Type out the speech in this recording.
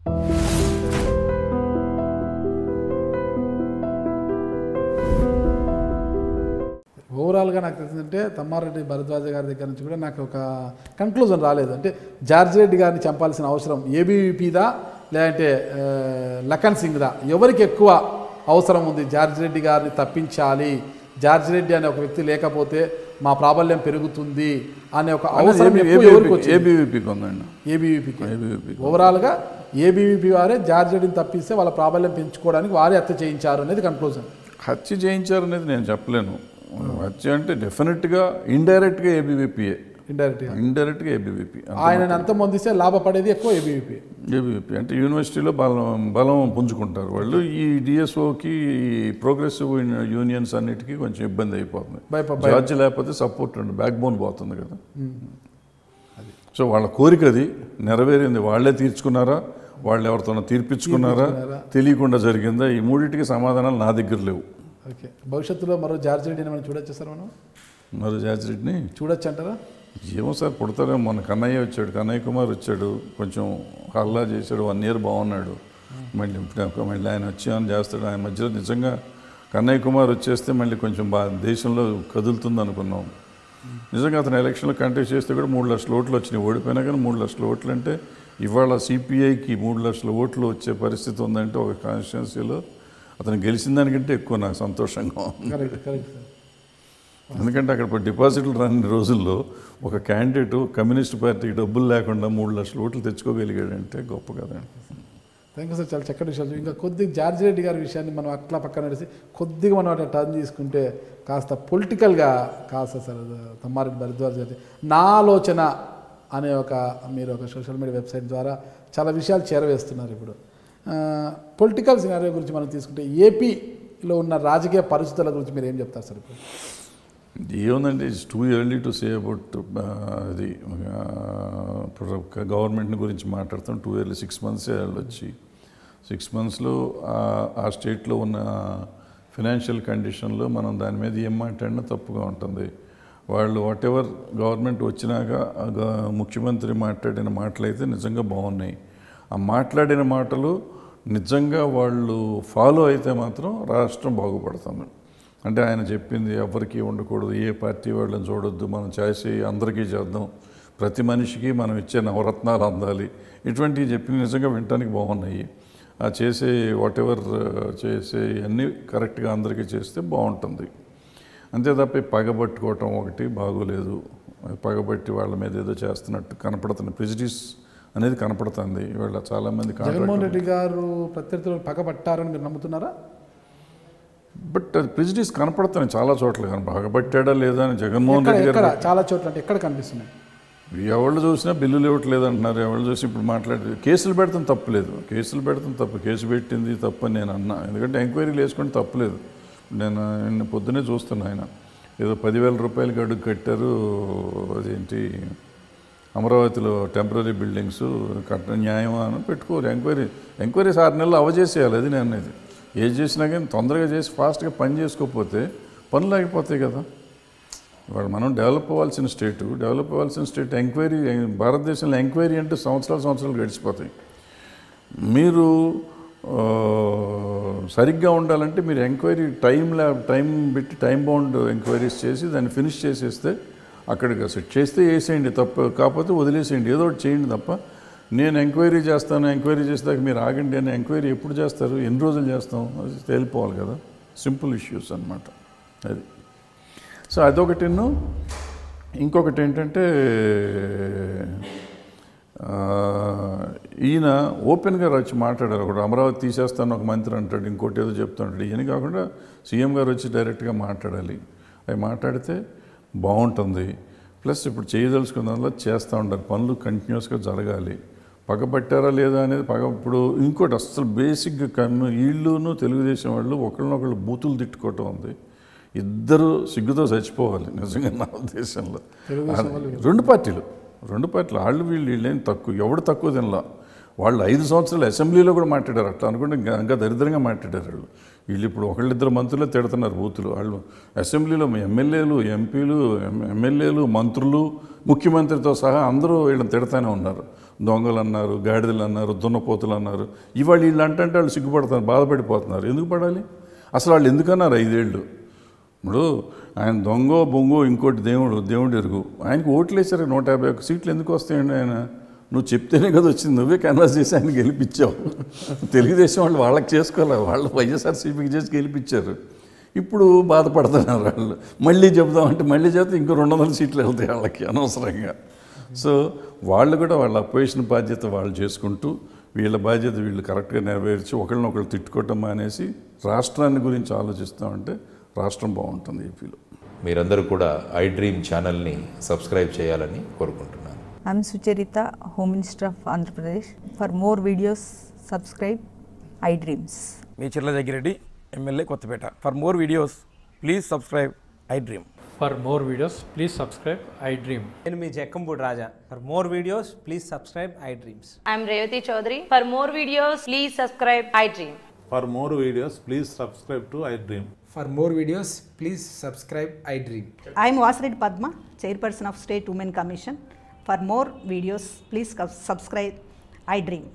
ఓవరాల్గా నాకు తెలిసిందంటే తమ్మారెడ్డి భరద్వాజ గారి దగ్గర నుంచి కూడా నాకు ఒక కన్క్లూజన్ రాలేదు అంటే జార్జ్ రెడ్డి గారిని చంపాల్సిన అవసరం ఏబీవీపీదా లేదంటే ఆ, లఖన్ సింగ్దా ఎవరికి ఎక్కువ అవసరం ఉంది జార్జ్ రెడ్డి గారిని తప్పించాలి జార్జ్ రెడ్డి అనే ఒక వ్యక్తి లేకపోతే మా ప్రాబల్యం పెరుగుతుంది అనే ఒక అవసరం ఎక్కువ ఎవరికి వచ్చింది ఏబీవీపీకి ఉందండి ఏబీవీపీకి ఏబీవీపీ ఓవరాల్గా ఏబీవీపీ వారే జార్జ్ రెడ్డిని తప్పిస్తే వాళ్ళ ప్రాబల్యం పెంచుకోవడానికి వారే హత్య చేయించారు అనేది కన్క్లూజన్ హత్య చేయించారనేది నేను చెప్పలేను హత్య అంటే డెఫినెట్గా ఇండైరెక్ట్గా ఏబీవీపీఏ ఇండైరెక్ట్గా ఇండైరెక్ట్గా ఏబీవీపీ ఆయనని అంతమొందిస్తే లాభపడేది ఎక్కువ ఏబీవీపీ ఏబీవీపీ అంటే యూనివర్సిటీలో బలం బలం పుంజుకుంటారు వాళ్ళు ఈ డిఎస్ఓకి ప్రోగ్రెసివ్ యూనియన్స్ అన్నిటికీ కొంచెం ఇబ్బంది అయిపోతుంది భయప- జార్జ్ లేకపోతే సపోర్ట్ ఉండి బ్యాక్ బోన్ పోతుంది కదా సో వాళ్ళ కోరిక అది నెరవేరింది వాళ్ళే తీర్చుకున్నారా వాళ్ళు ఎవరితోనో తీర్పించుకున్నారా తెలియకుండా జరిగిందా ఈ మూడింటికి సమాధానాలు నా దగ్గర లేవు ఓకే భవిష్యత్తులో మరో జార్జ్ రెడ్డిని మనం చూడొచ్చు సార్ మనం మరి జార్జ్ రెడ్డిని చూడొచ్చు అంటారా ఏమో సార్ పుడతారేమో మొన్న కన్నయ్య వచ్చాడు కన్నయ్య కుమార్ వచ్చాడు కొంచెం హల్లా చేశాడు వన్ ఇయర్ బాగున్నాడు మళ్ళీ ఇప్పుడు మళ్ళీ ఆయన వచ్చి ఆయన చేస్తాడు ఆయన మధ్యలో నిజంగా కన్నయ్య కుమార్ వచ్చేస్తే మళ్ళీ కొంచెం బా దేశంలో కదులుతుంది అనుకున్నాం నిజంగా అతను ఎలక్షన్లో కంటెస్ట్ చేస్తే కూడా మూడు లక్షల ఓట్లు వచ్చినాయి ఓడిపోయినా కానీ మూడు లక్షల ఓట్లు అంటే ఇవాళ సిపిఐకి మూడు లక్షల ఓట్లు వచ్చే పరిస్థితి ఉందంటే ఒక కాన్స్టిట్యున్సీలో అతను గెలిచిన దానికంటే ఎక్కువ నాకు సంతోషంగా ఉంది కరెక్ట్ కరెక్ట్ సార్ ఎందుకంటే అక్కడ ఇప్పుడు డిపాజిట్లు రాని రోజుల్లో ఒక క్యాండిడేట్ కమ్యూనిస్ట్ పార్టీకి డబ్బులు లేకుండా మూడు లక్షల ఓట్లు తెచ్చుకోగలిగాడంటే గొప్ప కదండి థ్యాంక్ యూ సార్ చాలా చక్కటి విషయాలు ఇంకా కొద్దిగా జార్జ్ రెడ్డి గారి విషయాన్ని మనం అట్లా పక్కన నడిచి కొద్దిగా మనం అట్లా టర్న్ తీసుకుంటే కాస్త పొలిటికల్గా కాస్త సార్ తమ్మారెడ్డి భరద్వాజ్ గారి నా ఆలోచన అనే ఒక మీరు ఒక సోషల్ మీడియా వెబ్సైట్ ద్వారా చాలా విషయాలు చేరవేస్తున్నారు ఇప్పుడు పొలిటికల్ సినారియో గురించి మనం తీసుకుంటే ఏపీలో ఉన్న రాజకీయ పరిస్థితుల గురించి మీరు ఏం చెప్తారు సార్ ఇప్పుడు ఏముందంటే it's too early to say about అది ఇప్పుడు గవర్నమెంట్ గురించి మాట్లాడుతాం టూ ఇయర్లీ సిక్స్ మంత్సే వెళ్ళొచ్చి సిక్స్ మంత్స్లో ఆ స్టేట్లో ఉన్న ఫినాన్షియల్ కండిషన్లో మనం దాని మీద ఏం మాట్లాడినా తప్పుగా ఉంటుంది వాళ్ళు వాట్ ఎవర్ గవర్నమెంట్ వచ్చినాక ఆ గ- ముఖ్యమంత్రి మాట్లాడిన మాటలైతే నిజంగా బాగున్నాయి ఆ మాట్లాడిన మాటలు నిజంగా వాళ్ళు ఫాలో అయితే మాత్రం రాష్ట్రం బాగుపడుతుంది అంటే ఆయన చెప్పింది ఎవరికి ఉండకూడదు ఏ పార్టీ వాళ్ళని చూడొద్దు మనం చేసి అందరికీ చేద్దాం ప్రతి మనిషికి మనం ఇచ్చే నవరత్నాలు అందాలి ఇటువంటివి చెప్పి నిజంగా వినటానికి బాగున్నాయి ఆ చేసే వాట్ ఎవర్ చేసే అన్నీ కరెక్ట్గా అందరికీ చేస్తే బాగుంటుంది అంతే తప్ప ఈ పగబట్టుకోవటం ఒకటి బాగోలేదు పగబట్టి వాళ్ళ మీద ఏదో చేస్తున్నట్టు కనపడుతుంది ప్రెజిడిస్ అనేది కనపడుతుంది ఇవాళ చాలామంది జగన్మోహన్ కాంట్రాక్ట్ రెడ్డి గారు ప్రత్యర్థులను పగబట్టారని మీరు నమ్ముతున్నారా బట్ అది ప్రెజిడిస్ కనపడుతున్నాయి చాలా చోట్ల కనప పగబట్టాడా లేదా అని జగన్మోహన్ ఎక్కడ రెడ్డి ఎక్కడ గారు చాలా చోట్ల అంటే ఎక్కడ కనిపిస్తున్నాయి ఎవళ్ళు చూసినా బిల్లులు ఇవ్వట్లేదు అంటున్నారు ఎవళ్ళు చూసి ఇప్పుడు మాట్లాడి కేసులు పెడతాం తప్పులేదు కేసులు పెడతాం తప్పు కేసు పెట్టింది తప్పు అని నేను అన్నా ఎందుకంటే ఎంక్వైరీలు వేసుకుంటే తప్పులేదు నేను నిన్న పొద్దునే చూస్తున్నా ఆయన ఏదో పదివేల రూపాయలకి అడుగు కట్టారు అదేంటి అమరావతిలో టెంపరీ బిల్డింగ్స్ కట్ట న్యాయమా అని పెట్టుకోరు ఎంక్వైరీ ఎంక్వైరీస్ ఆరు నెలలు అవజేసేయాలి అది నేను అనేది ఏది చేసినా కానీ తొందరగా చేసి ఫాస్ట్గా పని చేసుకోకపోతే పనులు ఆగిపోతాయి కదా ఇవాళ మనం డెవలప్ అవ్వాల్సిన స్టేట్ డెవలప్ అవ్వాల్సిన స్టేట్ ఎంక్వైరీ భారతదేశంలో ఎంక్వైరీ అంటే సంవత్సరాలు సంవత్సరాలు గడిచిపోతాయి మీరు ఆ, సరిగ్గా ఉండాలంటే మీరు ఎంక్వైరీ టైం ల్యాబ్ టైం పెట్టి టైం బౌండ్ ఎంక్వైరీస్ చేసి దాన్ని ఫినిష్ చేసేస్తే అక్కడికి సెట్ చేస్తే వేసేయండి తప్ప కాకపోతే వదిలేసేయండి ఏదో ఒకటి చేయండి తప్ప నేను ఎంక్వైరీ చేస్తాను ఎంక్వైరీ చేసేదాకా మీరు ఆగండి అని ఎంక్వైరీ ఎప్పుడు చేస్తారు ఎన్ని రోజులు చేస్తాం అది తేలిపోవాలి కదా సింపుల్ ఇష్యూస్ అన్నమాట అది సో అదొకటిను ఇంకొకటి ఏంటంటే ఆ, ఈయన ఓపెన్గా వచ్చి మాట్లాడారు ఒకటి అమరావతి తీసేస్తాను ఒక మంత్రి అంటాడు ఇంకోటి ఏదో చెప్తుంటాడు ఈయన కాకుండా సీఎం గారు వచ్చి డైరెక్ట్గా మాట్లాడాలి అవి మాట్లాడితే బాగుంటుంది ప్లస్ ఇప్పుడు చేయదలుచుకున్న దానిలో చేస్తూ ఉండాలి పనులు కంటిన్యూస్గా జరగాలి పగబట్టారా లేదా అనేది పగ ఇప్పుడు ఇంకోటి అసలు బేసిక్గా కమ్ము వీళ్ళును తెలుగుదేశం వాళ్ళు ఒకళ్ళనొకళ్ళు బూతులు తిట్టుకోవటం ఉంది ఇద్దరు సిగ్గుతో చచ్చిపోవాలి నిజంగా నా ఉద్దేశంలో తెలుగుదేశం వాళ్ళు రెండు పార్టీలు రెండు పార్టీలు వాళ్ళు వీళ్ళు వీళ్ళేం తక్కువ ఎవడు తక్కువ తినలా వాళ్ళు ఐదు సంవత్సరాలు అసెంబ్లీలో కూడా మాట్లాడారు అట్లా అనుకుంటే ఇంకా ఇంకా దరిద్రంగా మాట్లాడారు వాళ్ళు వీళ్ళు ఇప్పుడు ఒకళ్ళిద్దరు మంత్రులే తిడుతున్నారు బూతులు వాళ్ళు అసెంబ్లీలో ఎమ్మెల్యేలు ఎంపీలు ఎమ్మెల్యేలు మంత్రులు ముఖ్యమంత్రితో సహా అందరూ వీళ్ళని తిడతానే ఉన్నారు దొంగలు అన్నారు గాడిదలు అన్నారు దున్నపోతులు అన్నారు ఇవాళ వీళ్ళు అంటే వాళ్ళు సిగ్గుపడుతున్నారు బాధపడిపోతున్నారు ఎందుకు పడాలి అసలు వాళ్ళు ఎందుకన్నారు ఐదేళ్ళు ఇప్పుడు ఆయన దొంగో బొంగో ఇంకోటి దేవుడు దేవుడు ఎరుగు ఆయనకు ఓట్లు వేసారు నూట యాభై ఒక్క సీట్లు ఎందుకు వస్తాయండి ఆయన నువ్వు చెప్తేనే కదా వచ్చింది నువ్వే కన్వర్స్ చేసి ఆయన గెలిపించావు తెలుగుదేశం వాళ్ళు వాళ్ళకి చేసుకోవాలి వాళ్ళు వైఎస్ఆర్సీపీకి చేసి గెలిపించారు ఇప్పుడు బాధపడుతున్నారు వాళ్ళు మళ్ళీ చెబుదామంటే మళ్ళీ చెబితే ఇంకో రెండు వందల సీట్లు వెళ్తాయి వాళ్ళకి అనవసరంగా సో వాళ్ళు కూడా వాళ్ళ అపోజిషన్ బాధ్యత వాళ్ళు చేసుకుంటూ వీళ్ళ బాధ్యత వీళ్ళు కరెక్ట్గా నెరవేర్చి ఒకళ్ళనొకళ్ళు తిట్టుకోవటం మానేసి రాష్ట్రాన్ని గురించి ఆలోచిస్తామంటే రాష్ట్రం బాగుంటుంది ఏపీలో మీరందరూ కూడా ఐ డ్రీమ్ ఛానల్ని సబ్స్క్రైబ్ చేయాలని కోరుకుంటున్నాను I'm Sucharita, Home Minister of Andhra Pradesh. For more videos, subscribe iDreams. మీ Chirla Jaggireddy MLA Kothapeta for more videos please subscribe iDream For more videos, please subscribe I Dream. నేను మీ Jakkampudi Raja for more videos please subscribe iDreams I'm Revati Chaudhary. For more videos, please subscribe iDream. For more videos, please subscribe to iDream. For more videos, please subscribe iDream. I am Vasireddy Padma, Chairperson of State Women Commission. For more videos, please subscribe iDream.